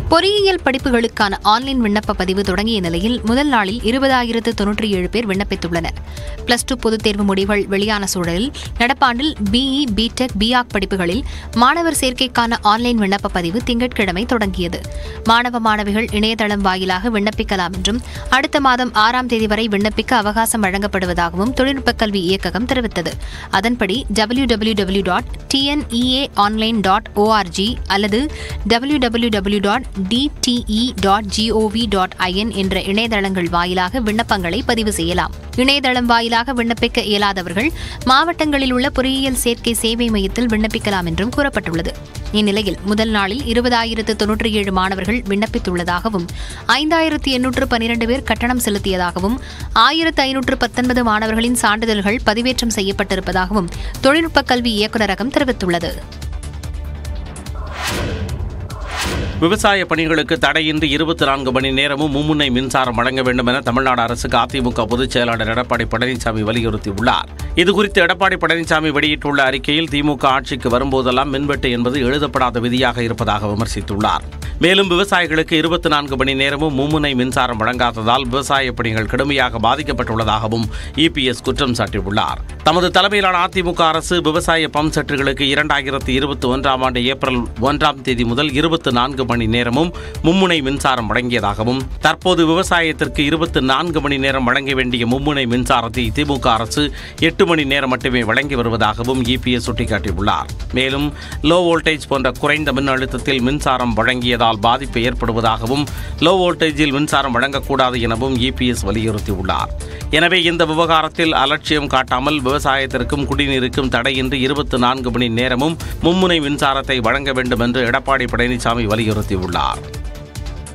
பொறியியல் படிப்புகளுக்கான ஆன்லைன் விண்ணப்ப பதிவு தொடங்கிய நிலையில் முதல் நாளில் இருபதாயிரத்து தொன்னூற்றி ஏழு பேர் விண்ணப்பித்துள்ளனர் பிளஸ் டூ பொதுத் தேர்வு முடிவுகள் வெளியான சூழலில் நடப்பாண்டில் பிஇ பிடெக் பிஆக் படிப்புகளில் மாணவர் சேர்க்கைக்கான ஆன்லைன் விண்ணப்ப பதிவு திங்கட்கிழமை தொடங்கியது மாணவ மாணவிகள் இணையதளம் வாயிலாக விண்ணப்பிக்கலாம் என்றும் அடுத்த மாதம் ஆறாம் தேதி வரை விண்ணப்பிக்க அவகாசம் வழங்கப்படுவதாகவும் தொழில்நுட்ப கல்வி இயக்ககம் தெரிவித்தது அதன்படி W W W dot TNEA online dot ORG அல்லது W W W dot DTE dot GOV dot IN என்ற இணையதளங்கள் வாயிலாக விண்ணப்பங்களை பதிவு செய்யலாம் இணையதளம் வாயிலாக விண்ணப்பிக்க இயலாதவர்கள் மாவட்டங்களில் உள்ள பொறியியல் சேர்க்கை சேவை மையத்தில் விண்ணப்பிக்கலாம் என்றும் கூறப்பட்டுள்ளது இந்நிலையில் முதல் நாளில் இருபதாயிரத்து தொன்னூற்றி ஏழு மாணவர்கள் விண்ணப்பித்துள்ளதாகவும் ஐந்தாயிரத்து எண்ணூற்று பனிரெண்டு பேர் கட்டணம் செலுத்தியதாகவும் ஆயிரத்து ஐநூற்று பத்தொன்பது மாணவர்களின் சான்றிதழ்கள் பதிவேற்றம் செய்யப்பட்டிருப்பதாகவும் தொழில்நுட்ப கல்வி இயக்குநரகம் தெரிவித்துள்ளது விவசாய பணிகளுக்கு தடையின்றி இருபத்தி நான்கு மணி நேரமும் மும்முனை மின்சாரம் வழங்க வேண்டும் என தமிழ்நாடு அரசுக்கு அதிமுக பொதுச் செயலாளர் எடப்பாடி பழனிசாமி வலியுறுத்தியுள்ளார் இதுகுறித்து எடப்பாடி பழனிசாமி வெளியிட்டுள்ள அறிக்கையில் திமுக ஆட்சிக்கு வரும்போதெல்லாம் மின்வெட்டு என்பது எழுதப்படாத விதியாக இருப்பதாக விமர்சித்துள்ளார் மேலும் விவசாயிகளுக்கு இருபத்தி நான்கு மணி நேரமும் மும்முனை மின்சாரம் வழங்காததால் விவசாய பணிகள் கடுமையாக பாதிக்கப்பட்டுள்ளதாகவும் இபிஎஸ் குற்றம் சாட்டியுள்ளார் தமது தலைமையிலான அதிமுக அரசு விவசாய பம்ப் செட்டுகளுக்கு இரண்டாயிரத்தி இருபத்தி ஒன்றாம் ஆண்டு ஏப்ரல் ஒன்றாம் தேதி முதல் இருபத்தி நான்கு மணி நேரமும் மும்முனை மின்சாரம் வழங்கியதாகவும் தற்போது விவசாயத்திற்கு இருபத்தி நான்கு மணி நேரம் வழங்க வேண்டிய மும்முனை மின்சாரத்தை திமுக அரசு எட்டு மணி நேரம் மட்டுமே வழங்கி வருவதாகவும் இபிஎஸ் சுட்டிக்காட்டியுள்ளார் மேலும் லோ வோல்டேஜ் போன்ற குறைந்த மின் அழுத்தத்தில் மின்சாரம் வழங்கியதால் பாதிப்பு ஏற்படுவதாகவும் லோ வோல்டேஜில் மின்சாரம் வழங்கக்கூடாது எனவும் இபிஎஸ் வலியுறுத்தியுள்ளார் எனவே இந்த விவகாரத்தில் அலட்சியம் காட்டாமல் விவசாயத்திற்கும் குடிநீருக்கும் தடையின்றி இருபத்தி நான்கு மணி நேரமும் மும்முனை மின்சாரத்தை வழங்க வேண்டும் என்று எடப்பாடி பழனிசாமி வலியுறுத்தியுள்ளார்